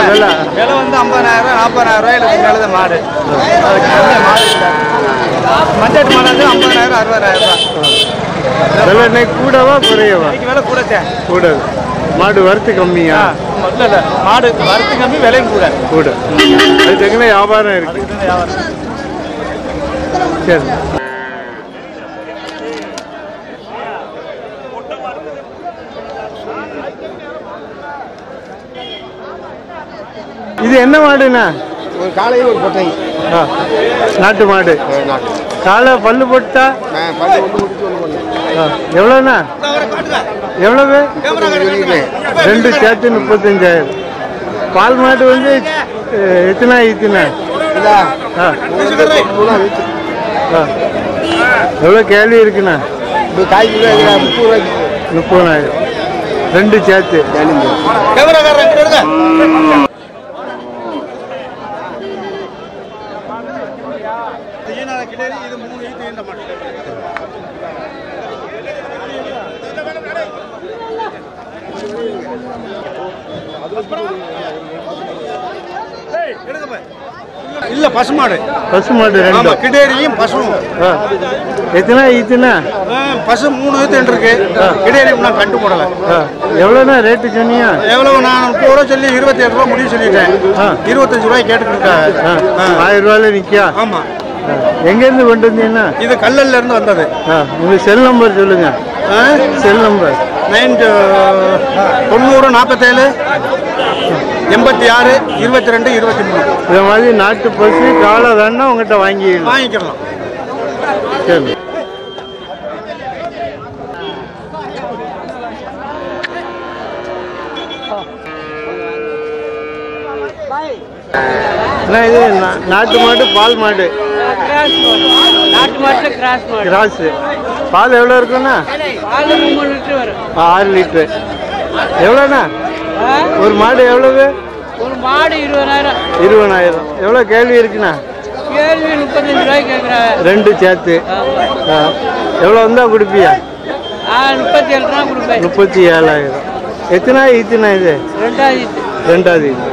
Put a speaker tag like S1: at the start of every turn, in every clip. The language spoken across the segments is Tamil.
S1: விலை
S2: விலை வந்து ஐம்பதாயிரம் நாற்பதாயிரம் ரூபாயில மேலே தான் மாடு அதுக்கு கம்மியா மாடு இல்லை மஞ்சள் மாடு வந்து ஐம்பதாயிரம் அறுபதாயிரம் ரூபாய்
S1: விலை இன்னைக்கு கூடவா குறையவா
S2: இன்னைக்கு விலை கூட தான்
S1: கூட மாடு வரத்து கம்மியா
S2: இல்லை இல்லை மாடு வரத்து கம்மி விலையும் கூட
S1: கூட அது தகுந்த வியாபாரம் இருக்கு
S2: அதுக்கு தான் வியாபாரம்
S1: சரி இது என்ன மாடுண்ணா
S3: ஒரு காலையில் ஒரு பொட்டை
S1: ஆ, நாட்டு மாடு காலை பல்லு போட்டா
S3: பல்லு ஒன்று முடிச்சு ஒன்று பண்ணு
S1: ஆ, எவ்வளோண்ணா எவ்வளவு ரெண்டு சேர்த்து முப்பத்தஞ்சாயிரம் பால் மாடு வந்து அஹ், எத்தனை இத்தனை
S3: இதா
S1: ஆ
S3: மூணா வீச்சு
S1: ஆ எவ்வளோ கேள்வி இருக்குண்ணா
S3: இப்போ காய் கிலோ எதுனா முப்பது ரூபாய்க்கு
S1: முப்பதாயிரம் ரெண்டு சேர்த்து
S2: இது மூணு ஈத்து இந்த மாடு இல்ல பசுமாடு
S1: பசு மாடு
S2: ஆமா
S1: ரெண்டு
S2: கிடேரியும் பசுவும்
S1: ஆ எத்தனை ஈத்துண்ணா
S2: ஆ, பசு மூணு ஈத்து இருக்கு கிடேரி நான் கண்டு போடல
S1: ஆ எவ்வளோண்ணா ரேட்டு சொன்னியா
S2: எவ்வளவு நான் முப்பது ரூபா சொல்லி இருபத்தி ஏழு ரூபா முடிவு சொல்லிட்டேன்
S1: ஆ.
S2: இருபத்தஞ்சு ரூபாய் கேட்டுக்கிட்டு
S1: ஆ
S2: இருக்காங்க
S1: ஆயிரம் ரூபாயில நிற்கா
S2: ஆமா
S1: எங்கேருந்து கொண்டு வந்தீங்கன்னா
S2: இது கல்லல்ல இருந்து வந்தது
S1: ஆ உங்கள் செல் நம்பர் சொல்லுங்க செல் நம்பர்
S2: நைன் தொண்ணூறு நாற்பத்தேழு எண்பத்தி ஆறு இருபத்தி ரெண்டு இருபத்தி மூணு
S1: இந்த மாதிரி நாட்டு பசு காலை வேணா உங்கள்கிட்ட வாங்கிடலாம்
S2: வாங்கிக்கலாம்
S1: சரி அண்ணா, இது நா- நாட்டு மாடு பால் மாடு
S4: நாட்டு மாட்டுல கிராஸ் மாடு
S1: கிராஸ் பால் எவ்வளோ இருக்குண்ணா
S4: பால் மூணு லிட்டர் வரும்
S1: ஆறு லிட்ரு எவ்வளோண்ணா
S4: ஆ?
S1: ஒரு மாடு எவ்வளவு
S4: ஒரு மாடு இருபதாயிரம்
S1: இருபதாயிரம் எவ்வளோ கேள்வி இருக்குண்ணா
S4: கேள்வி முப்பத்தஞ்சு ரூபாய்க்கு கேட்குறாங்க
S1: ரெண்டு சேர்த்து ஆ. எவ்வளோ வந்தால் கொடுப்பியா
S4: ஆ முப்பத்தி ஏழு ரூபா கொடுப்பேன்
S1: முப்பத்தி ஏழாயிரம் எத்தனை ஈத்துண்ணா இது
S4: ரெண்டாவது இது.
S1: ரெண்டாவது ஈத்து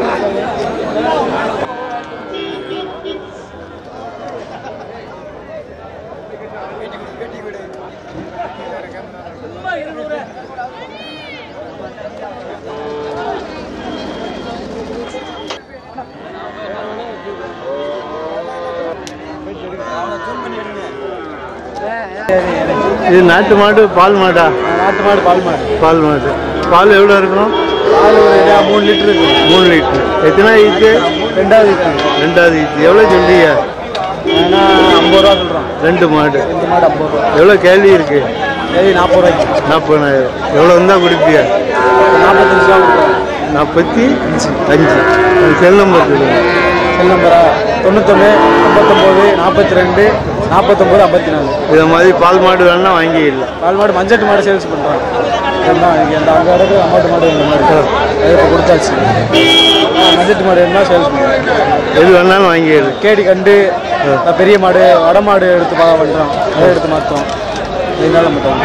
S1: இது நாட்டு மாடு பால் மாடா
S2: நாட்டு மாடு பால் மாடு
S1: பால் மாடு பால் எவ்வளோ இருக்கணும்
S2: பால் ஒரு மூணு லிட்டர் இருக்கு
S1: மூணு லிட்டர் எத்தனை ஈத்து
S2: ரெண்டாவது இருக்கு
S1: ரெண்டாவது ஈத்து எவ்வளோ சொல்றீங்க
S2: ஏன்னா ஐம்பது ரூபா சொல்கிறோம்
S1: ரெண்டு மாடு
S2: ரெண்டு மாடு ஐம்பது ரூபா
S1: எவ்வளோ கேள்வி இருக்கு
S2: சரி நாற்பது ரூபாய்க்கு
S1: நாற்பதாயிரம் எவ்வளோ வந்தால் கொடுப்பியா
S2: நாற்பத்தஞ்சு ரூபா கொடுக்குறோம்
S1: நாற்பத்தி அஞ்சு செல் நம்பர் சொல்லுங்க
S2: செல் நம்பரா தொண்ணூத்தொன்று ஐம்பத்தொம்போது நாற்பத்தி ரெண்டு நாற்பத்தொம்போது ஐம்பத்தி நாலு
S1: இதை மாதிரி பால் மாடு வேணா வாங்கிடலாம்
S2: பால் மாடு மஞ்சட்டு மாடு சேல்ஸ் பண்ணுறோம் இதுதான் இங்கே இந்த அங்கே இடத்துல அம்மாட்டு மாடு இந்த மாடு அது இப்போ கொடுத்தாச்சு மஞ்சட்டு மாடு என்ன சேல்ஸ் பண்ணுறோம்
S1: எது வேணாலும் வாங்கிடலாம்
S2: கேடி கண்டு அஹ் பெரிய மாடு வட மாடு எடுத்து பா பண்ணுறோம் அதை எடுத்து மாற்றோம் இதனால மட்டும்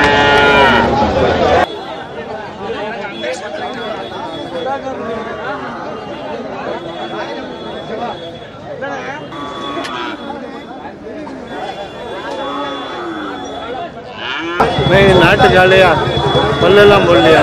S1: இது நாட்டு காலையா பல்லெல்லாம் போடலையா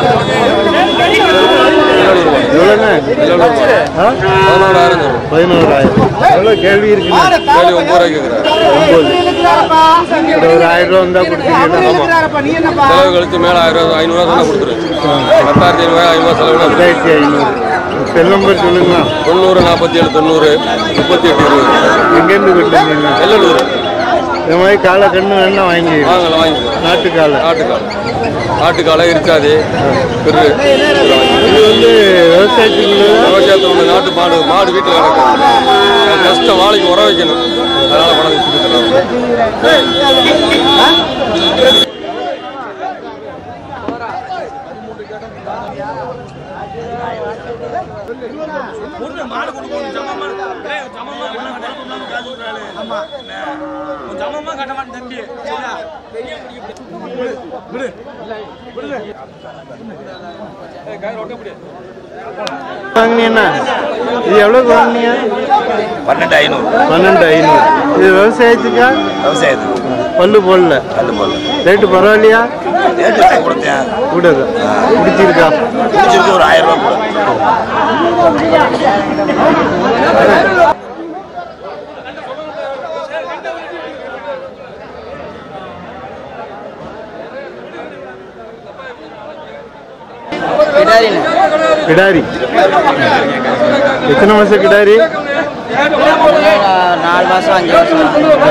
S1: எவ்வளோண்ணே ஆ? பதினோராயிரம் எவ்வளோ கேள்வி இருக்குண்ணா
S5: கேள்வி ஒன்பது ரூபாய்க்கு கேட்குறேன்
S1: ஒம்பது ஒரு ஒரு ஆயிரம் ரூபா வந்தால் கொடுத்தீங்கன்னா
S5: செலவு கழிச்சு மேலே ஆயிரம் ரூபா ஐநூறுவா தானே கொடுத்துருவேன் பத்தாயிரத்தி ஐநூறுவா ஐநூறுவா செலவு
S1: ரெண்டாயிரத்தி ஐநூறு செல் நம்பர் சொல்லுங்களா
S5: தொண்ணூறு நாற்பத்தி ஏழு தொண்ணூறு முப்பத்தி எட்டு இருபது
S1: எங்கேருந்து கொடுத்தீங்க
S5: வெள்ளலூர்
S1: இந்த மாதிரி காலை கண்ணு வேணா வாங்கி
S5: வாங்கலாம் வாங்கிக்கலாம்
S1: நாட்டு காலை
S5: ஆட்டுக்கால் ஆட்டுக்காலை இருக்காது பெரு
S1: இது வந்து விவசாயத்துக்குள்ள
S5: விவசாயத்தை ஒன்று நாட்டு மாடு மாடு வீட்டில் கிடக்கும் அது கஷ்டம் வாழைக்கு உரம் வைக்கணும் அதனால பணம் வச்சுட்டு தரலாம்
S6: சமமா கட்ட மாட்டேன் தம்பி
S1: வாங்கினீங்கண்ணா இது எவ்வளோக்கு வாங்கினீங்க
S6: பன்னெண்டு ஐநூறு
S1: பன்னெண்டு ஐநூறு இது விவசாயத்துக்கா
S6: விவசாயத்துக்கு
S1: பல்லு போடல
S6: கல் போடல
S1: ரேட்டு பரவாயில்லையா
S6: ரேட்டு நான் கொடுத்தேன்
S1: கூடாது பிடிச்சிருக்கா
S6: பிடிச்சிருக்கு ஒரு ஆயிரம் ரூபா கூட
S4: கிடாரிண்ணே
S1: கிடாரி எத்தனை மாசம் கிடாரி
S4: நாலு மாதம் அஞ்சு வருஷம்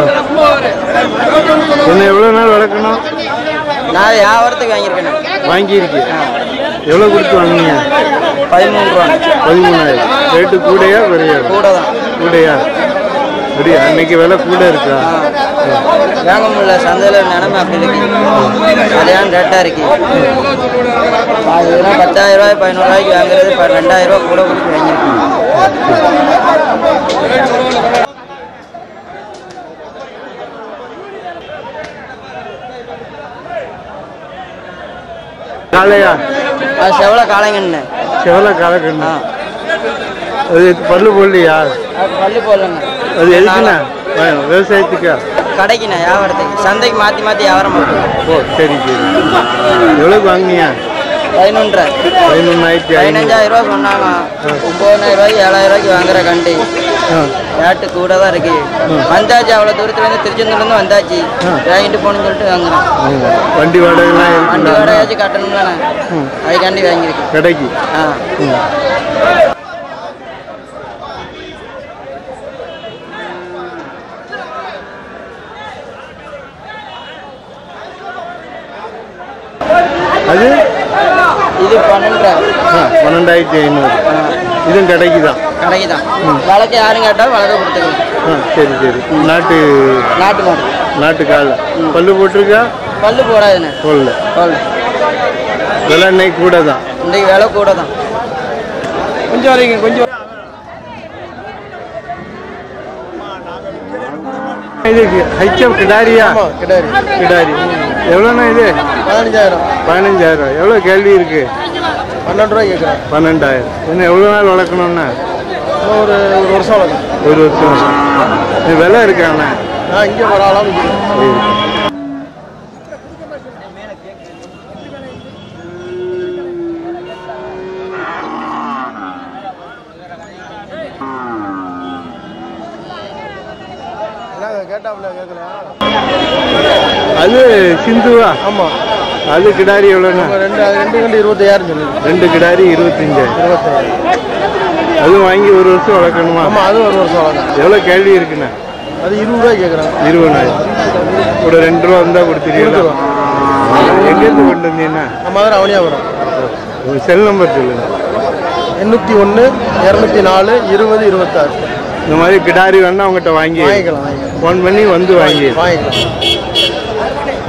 S1: என்ன எவ்வளோ நாள் வளர்க்கணும்
S4: நான் வியாபாரத்துக்கு வாங்கியிருக்கேன்
S1: வாங்கியிருக்கீங்க எவ்வளோ கொடுத்து வாங்குனீங்க
S4: பதிமூணு ரூபா
S1: பதிமூணாயிரம் ரேட்டு கூடயா குறையா
S4: கூட தான்
S1: கூடயா அப்படியா அன்னைக்கு விலை கூட இருக்கா
S4: வாங்க முடியல சந்தையில் நிலைமை அப்படி இருக்கு கல்யாணம் ரேட்டாக இருக்கு இதெல்லாம் பத்தாயிரம் ரூபாய் பதினோரு ரூபாய்க்கு வாங்குறது இப்போ ரெண்டாயிரம் ரூபாய் கூட கொடுத்து வாங்கியிருக்கேன்
S1: காளையா
S4: அது செவலை காளைங்கண்ணே
S1: செவல காலக்கண்ணு
S4: ஆ
S1: அது பல்லு போடலையா
S4: அது பள்ளி போடலண்ணே
S1: அது எதுக்குண்ணா வ- விவசாயத்துக்கா
S4: கடைக்குண்ணே வியாபாரத்துக்கு சந்தைக்கு மாற்றி மாற்றி வியாபாரம் பண்ணுறோம்
S1: ஓ சரி சரி எவ்வளோக்கு வாங்குனீங்க
S4: பதினொன்றரை
S1: பதினொன்றாயிரத்தி ஐநூறு
S4: பதினஞ்சாயிரம் ரூபா சொன்னாங்க ஒம்பதாயிரம் ரூபாய்க்கு ஏழாயிரம் ரூபாய்க்கு வாங்குற கண்டி
S1: ஆ
S4: ரேட்டு கூட தான் இருக்கு வந்தாச்சு அவ்வளோ தூரத்துலேருந்து திருச்செந்தூர்லேருந்து வந்தாச்சு வாங்கிட்டு போகணும்னு சொல்லிட்டு வாங்குறேன்
S1: ஆமா. வண்டி வாடகைலாம்
S4: வண்டி
S1: இருக்குல்ல
S4: வாடகையாச்சும் கட்டணும்லண்ணே அதுக்காண்டி வாங்கியிருக்கேன்
S1: கடைக்கு
S4: ஆ
S1: அது
S4: இது பன்னெண்டரை
S1: ஆ, பன்னெண்டாயிரத்தி ஐநூறு இதுவும் கடைக்கு தான்
S4: கடைக்கு தான் வழக்கு யாரும் கேட்டாலும் வழக்க கொடுத்துக்கலாம்
S1: ஆ சரி சரி நாட்டு
S4: நாட்டு மாடு
S1: நாட்டு கால் பல்லு போட்டிருக்கா
S4: பல்லு போடாதுண்ணே
S1: போடல
S4: பல்லு
S1: விலை இன்னைக்கு கூட தான்
S4: இன்றைக்கு விலை கூட தான்
S2: கொஞ்சம் வரைங்க கொஞ்சம்
S1: இது ஹைச்சப் கிடாரியா
S3: கிடாரி
S1: கிடாரி எவ்வளோண்ணா இது
S3: பதினஞ்சாயிரம்
S1: பதினஞ்சாயிரம் எவ்வளோ கேள்வி இருக்கு
S3: பன்னெண்டு ரூபாய் கேட்குறேன்
S1: பன்னெண்டாயிரம் இன்னும் எவ்வளோ நாள் வளர்க்கணும்னா
S3: இன்னும் ஒரு ஒரு வருஷம் ஆகும்
S1: ஒரு வருஷம் இது விலை இருக்காண்ணா
S3: நான் இங்கே வர ஆளாக கேட்டாப்ல கேட்குறேன்
S1: அது சிந்துவா
S3: ஆமாம்
S1: அது கிடாரி எவ்வளோண்ணா
S3: ரெண்டு அது ரெண்டு கண்டு இருபத்தாயிரம் சொல்லுது
S1: ரெண்டு கிடாரி இருபத்தஞ்சாயிரம்
S3: இருபத்தாயிரம்
S1: அதுவும் வாங்கி ஒரு வருஷம் வளர்க்கணுமா
S3: ஆமாம் அது ஒரு வருஷம் ஆகும்
S1: எவ்வளோ கேள்வி இருக்குண்ணா
S3: அது இருபது ரூபாய் கேட்குறேன்
S1: இருபதாயிரம் ஒரு ரெண்டு ரூபா இருந்தால் கொடுத்துருவீங்களா எங்கேருந்து கொண்டு வந்தீங்கன்னா
S3: நம்ம தான் அவனியாபுரம்
S1: உங்கள் செல் நம்பர் சொல்லுங்க
S3: எண்ணூற்றி ஒன்று இரநூத்தி நாலு இருபது இருபத்தாறு
S1: இந்த மாதிரி கிடாரி வேணா அவங்ககிட்ட வாங்கி
S3: வாங்கிக்கலாம் வாங்கிக்கலாம்
S1: ஃபோன் பண்ணி வந்து வாங்கி
S3: வாங்கிக்கலாம்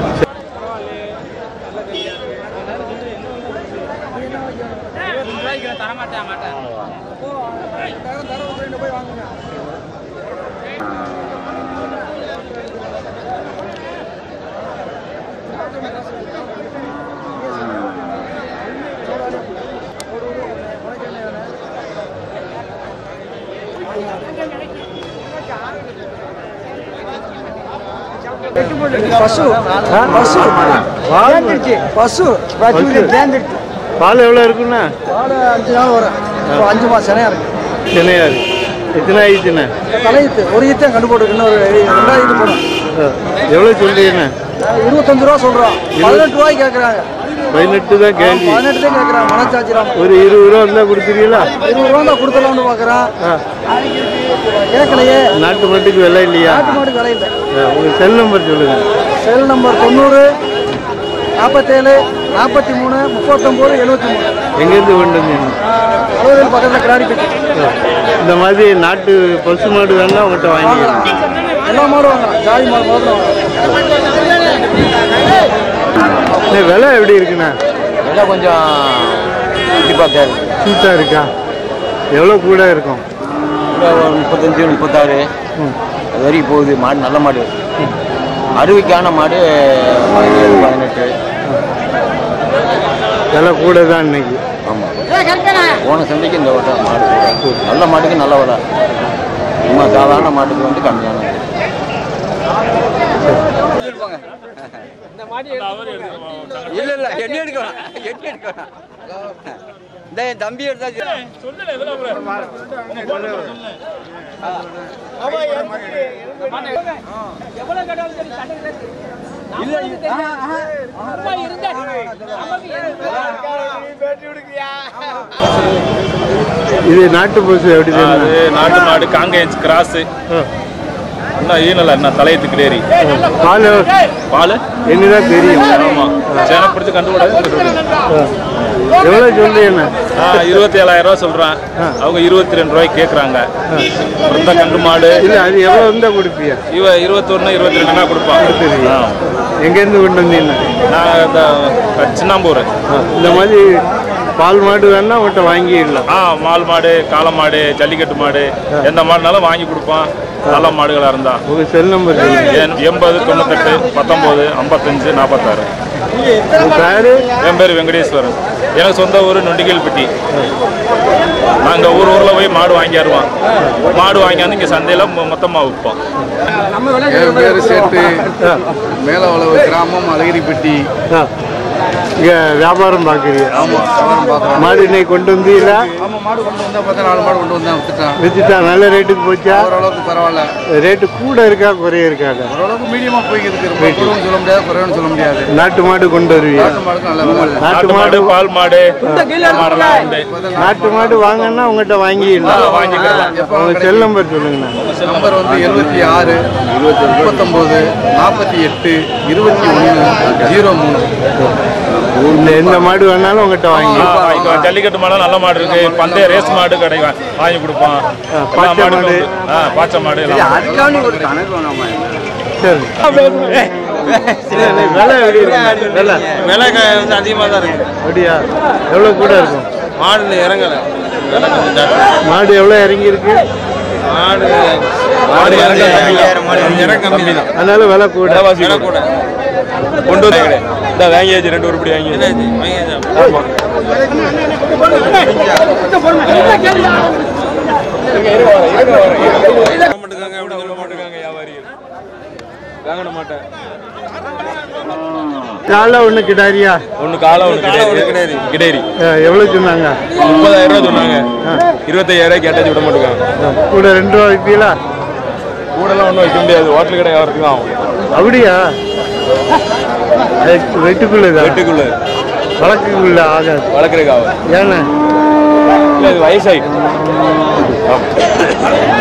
S2: பசு பசு
S1: பால்
S2: பசு
S1: பால் எவ்வளோ இருக்குண்ணா
S2: பால் அஞ்சு நாள் வரும் இப்போ அஞ்சு மாதம் சினையா இருக்கு
S1: சென்னையா இருக்கு எத்தனை ஆயிடுச்சுண்ணா
S2: தலையீத்து ஒரு ஈத்தையும் கண்டு போட்டு இன்னொரு ரெண்டாயிரம் ஈத்து போடும்
S1: எவ்வளோ சொல்றீங்கண்ணா
S2: இருபத்தஞ்சு ரூபா சொல்கிறோம் பதினெட்டு ரூபாய்க்கு கேட்குறாங்க
S1: பதினெட்டு தான் கேள்வி
S2: பதினெட்டு தான் கேட்குறாங்க மனச்சாச்சிரம்
S1: ஒரு இருபது ரூபா இருந்தால் கொடுத்துருவீங்களா
S2: இருபது ரூபா தான் கொடுத்துடலாம்னு பார்க்குறான் கேட்கலையே
S1: நாட்டு மாட்டுக்கு விலை இல்லையா
S2: நாட்டு மாடு விலை இல்லை
S1: ஆ, உங்க செல் நம்பர் சொல்லுங்க
S2: செல் நம்பர் தொண்ணூறு நாற்பத்தேழு நாற்பத்தி மூணு முப்பத்தொம்போது எழுபத்தி மூணு
S1: எங்கேருந்து கொண்டு வந்தீங்க
S2: அலுவலகம் பக்கத்தில் கிராடிப்பேட்டை
S1: ஆ, இந்த மாதிரி நாட்டு பசு மாடு வேணா உங்கள்கிட்ட வாங்கி
S2: எல்லா மாடும் வாங்கலாம் ஜாதி மாடு முதல்ல வாங்கலாம்
S1: விலை எப்படி இருக்குண்ணா
S6: எல்லாம் கொஞ்சம் கண்டிப்பாக தேவை
S1: சூட்டாக இருக்கா எவ்வளோ கூட இருக்கும்
S6: முப்பத்தஞ்சு முப்பத்தாறு
S1: ம்.
S6: அது வரைக்கும் போகுது மாடு நல்ல மாடு அறுவைக்கான மாடு பதினேழு பதினெட்டு
S1: விலை கூட தான் இன்னைக்கு
S6: ஆமாம் போன சந்தைக்கு இந்த வட்டம் மாடு கூட. நல்ல மாட்டுக்கு நல்ல விலை சும்மா சாதாரண மாட்டுக்கு வந்து கம்மியான விலை.
S4: இல்ல இல்ல எண்ணி எடுக்கலாம் எண்ணி எடுக்கலாம் இந்த என் தம்பி எடுத்தாச்சு
S1: இது நாட்டு பசு எப்படி
S7: அது
S1: தெரியுமா
S7: நாட்டு மாடு காங்கேயன்ஸ் கிராஸ் இன்னும் ஈனல என்ன தலையத்துக்கு ஏறி
S1: பால்
S7: பால்
S1: என்னதான் தெரியும்
S7: ஆமா சேனை பிடிச்சி கண்டுபிடாது
S1: எவ்வளோ சொல்றீங்க
S7: இருபத்தி ஏழாயிரம் ரூபா சொல்றான் அவங்க இருபத்தி ரெண்டு ரூபாய்க்கு கேட்குறாங்க இந்த கண்டு மாடு
S1: இல்லை அது எவ்வளோ இருந்தால் கொடுப்பியா
S7: இவ இருபத்தொன்னு இருபத்தி ரெண்டுனா கொடுப்பான் ஆ.
S1: எங்கேருந்து கொண்டு வந்தீங்க
S7: நான் இந்த சின்னாம்பூர்
S1: இந்த மாதிரி பால் மாடு வேணா உங்கள்கிட்ட வாங்கிடலாம்
S7: ஆ மால் மாடு காளை மாடு ஜல்லிக்கட்டு மாடு எந்த மாடுனாலும் வாங்கி கொடுப்பான் நல்ல மாடுகளாக இருந்தா
S1: உங்கள் செல் நம்பர் சொல்லுங்க
S7: எண் எண்பது தொண்ணூத்தெட்டு பத்தொம்போது ஐம்பத்தஞ்சு நாற்பத்தாறு
S1: உங்கள் பேரு
S7: என் பேர் வெங்கடேஸ்வரன் எனக்கு சொந்த ஊர் நொண்டிகல்பட்டி நாங்கள் ஊர் ஊரில் போய் மாடு வாங்கிடுவோம் மாடு வாங்கியாந்து இங்கே சந்தையில் மொத்தமாக விற்போம்
S2: என் பேர் சேட்டு மேலவளவு கிராமம் அழகிரிப்பட்டி
S1: ஆ இங்கே வியாபாரம் பார்க்குறீங்க
S2: ஆமாம் சவரம் பார்க்குறோம்
S1: மாடு இன்னைக்கு கொண்டு வந்தீங்களா
S2: ஆமாம் மாடு கொண்டு வந்தா பார்த்தா நாலு மாடு கொண்டு வந்தேன் வித்துட்டேன்
S1: வித்துட்டா நல்ல ரேட்டுக்கு போச்சா
S2: ஓரளவுக்கு பரவாயில்ல
S1: ரேட்டு கூட இருக்கா குறைய இருக்காங்க
S2: ஓரளவுக்கு மீடியமாக போய்க்கிருக்கு ரொம்ப கூடவும் சொல்ல முடியாது குறைவுன்னு சொல்ல முடியாது
S1: நாட்டு மாடு கொண்டு வருவீங்க
S2: நாட்டு மாடுக்கு நல்ல விலை இல்லை.
S1: நாட்டு
S7: நாட்டு மாடு
S1: மாடு
S7: பால் மாடு மாடெல்லாம் உண்டு
S1: நாட்டு மாடு வாங்கன்னா உங்கள்கிட்ட வாங்கிடலாம்
S7: வாங்கிக்கலாம்
S1: உங்க செல் நம்பர் சொல்லுங்கண்ணா
S2: நம்பர் வந்து எழுபத்தி ஆறு முப்பத்தொம்போது நாற்பத்தி எட்டு இருபத்தி ஒன்று ஜீரோ மூணு
S1: இந்த எந்த மாடு வேணாலும் உங்கள்கிட்ட வாங்கி
S7: ஆ, வாங்கிக்கலாம். ஜல்லிக்கட்டு மாடு நல்ல மாடு இருக்கு பந்தய ரேஸ் மாடு கிடைக்கும் வாங்கி கொடுப்போம் எல்லா
S1: பாச்சை
S7: மாடுக்கும்
S1: மாடு.
S7: உண்டு. ஆ, பாச்சை மாடு எல்லாம் உண்டு.
S4: அதுக்காண்டி ஒரு கணக்கு வேணாமா
S1: சரி விலை எப்படி இருக்கு விலை
S6: விலை க- வந்து அதிகமாக தான் இருக்கு
S1: அப்படியா எவ்வளோ கூட இருக்கும்
S6: மாடு இறங்கல விலை கொஞ்சம் ஜாஸ்தி.
S1: மாடு எவ்வளோ இறங்கி இருக்கு
S6: மாடு மாடு இறங்க கம்மி இறங்க கம்மி தான்
S1: அதனால விலை கூட
S6: விலை கூட
S7: கொண்டு வந்து கிடையாது இந்த வாங்கியாச்சு ரெண்டு உருப்படி வாங்கி
S6: என்னாச்சு? வாங்கியாச்சா? வாங்க மாட்டுக்காங்க, அப்படி சொல்ல மாட்டுக்காங்க.
S7: வாங்கின மாட்டேன்
S1: காலை ஒன்று கிடாரியா
S7: ஒன்று காலை ஒன்று கிடையாது கிடையாது
S1: எவ்வளோ சொன்னாங்க
S7: முப்பதாயிரம் ரூபா சொன்னாங்க இருபத்தையாயிரம் ரூபாய் கேட்டாச்சு விட மாட்டேங்க
S1: ஆ, கூட ரெண்டு ரூபா வைப்பீங்களா
S7: கூடலாம் ஒன்றும் வைக்க முடியாது ஹோட்டல் கடை வியாபாரத்துக்கு தான் ஆகும்
S1: அப்படியா அது வெட்டுக்குள்ளதா
S7: வீட்டுக்குள்ள
S1: வழக்குக்குள்ள ஆகாது
S7: வளர்க்குறதுக்கு ஆகும்
S1: ஏண்ணே
S7: இல்லை இது வயசாயிட்டு